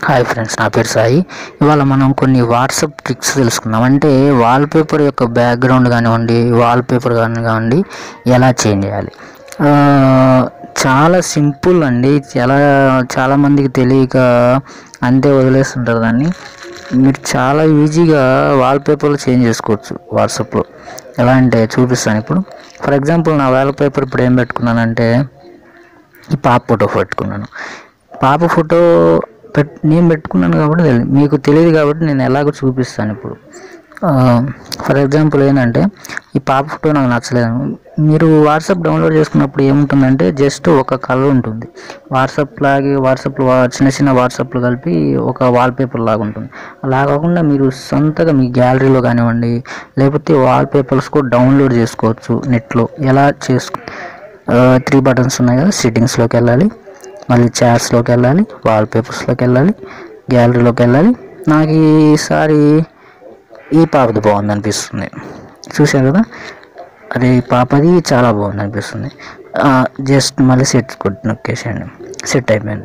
hi friends నా పేరు సాయి ఇవాళ మనం కొన్ని వాట్సాప్ ట్రిక్స్ తెలుసుకుందాం అంటే వాల్పేపర్ యొక్క బ్యాక్గ్రౌండ్ కానివ్వండి వాల్పేపర్ కానివ్వండి ఎలా చేంజ్ చేయాలి ఆ, చాలా సింపుల్ అండి చాలా చాలామందికి తెలియక అంతే వదిలేస్తుంటారు దాన్ని మీరు చాలా ఈజీగా వాల్పేపర్లో చేంజ్ చేసుకోవచ్చు వాట్సాప్లో ఎలా అంటే చూపిస్తాను ఇప్పుడు ఫర్ ఎగ్జాంపుల్ నా వాల్పేపర్ ఇప్పుడు ఏం పెట్టుకున్నానంటే ఈ పాప ఫోటో పెట్టుకున్నాను పాప ఫోటో పెట్ నేను పెట్టుకున్నాను కాబట్టి తెలి- మీకు తెలియదు కాబట్టి నేను ఎలాగో చూపిస్తాను ఇప్పుడు ఫర్ ఎగ్జాంపుల్ ఏంటంటే ఈ పాప ఫోటో నాకు నచ్చలేదు మీరు వాట్సాప్ డౌన్లోడ్ చేసుకున్నప్పుడు ఏముంటుందంటే జస్ట్ ఒక కలర్ ఉంటుంది వాట్సాప్ లాగే వాట్సాప్లో చిన్న చిన్న వాట్సాప్లు కలిపి ఒక వాల్పేపర్ లాగా ఉంటుంది అలా కాకుండా మీరు సొంతగా మీ గ్యాలరీలో కానివ్వండి లేకపోతే వాల్పేపర్స్ కూడా డౌన్లోడ్ చేసుకోవచ్చు నెట్లో ఎలా చేసుకో త్రీ బటన్స్ ఉన్నాయి కదా సెట్టింగ్స్లోకి వెళ్ళాలి మళ్ళీ చాట్స్లోకి వెళ్ళాలి వాల్పేపర్స్లోకి వెళ్ళాలి గ్యాలరీలోకి వెళ్ళాలి నాకు ఈసారి ఈ పాపది బాగుంది అనిపిస్తుంది చూశారు కదా అదే ఈ పాపది చాలా బాగుంది అనిపిస్తుంది జస్ట్ మళ్ళీ సెట్ కొట్టి నొక్కేసేయండి సెట్ అయిపోయింది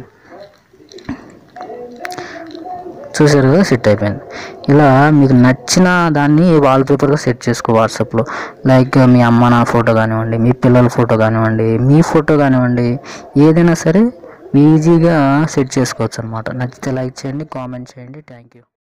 చూసారు కదా సెట్ అయిపోయింది ఇలా మీకు నచ్చిన దాన్ని వాల్పేపర్గా సెట్ చేసుకో వాట్సాప్లో లైక్ మీ అమ్మ నా ఫోటో కానివ్వండి మీ పిల్లల ఫోటో కానివ్వండి మీ ఫోటో కానివ్వండి ఏదైనా సరే ఈజీగా సెట్ చేసుకోవచ్చు అనమాట నచ్చితే లైక్ చేయండి కామెంట్ చేయండి థ్యాంక్ యూ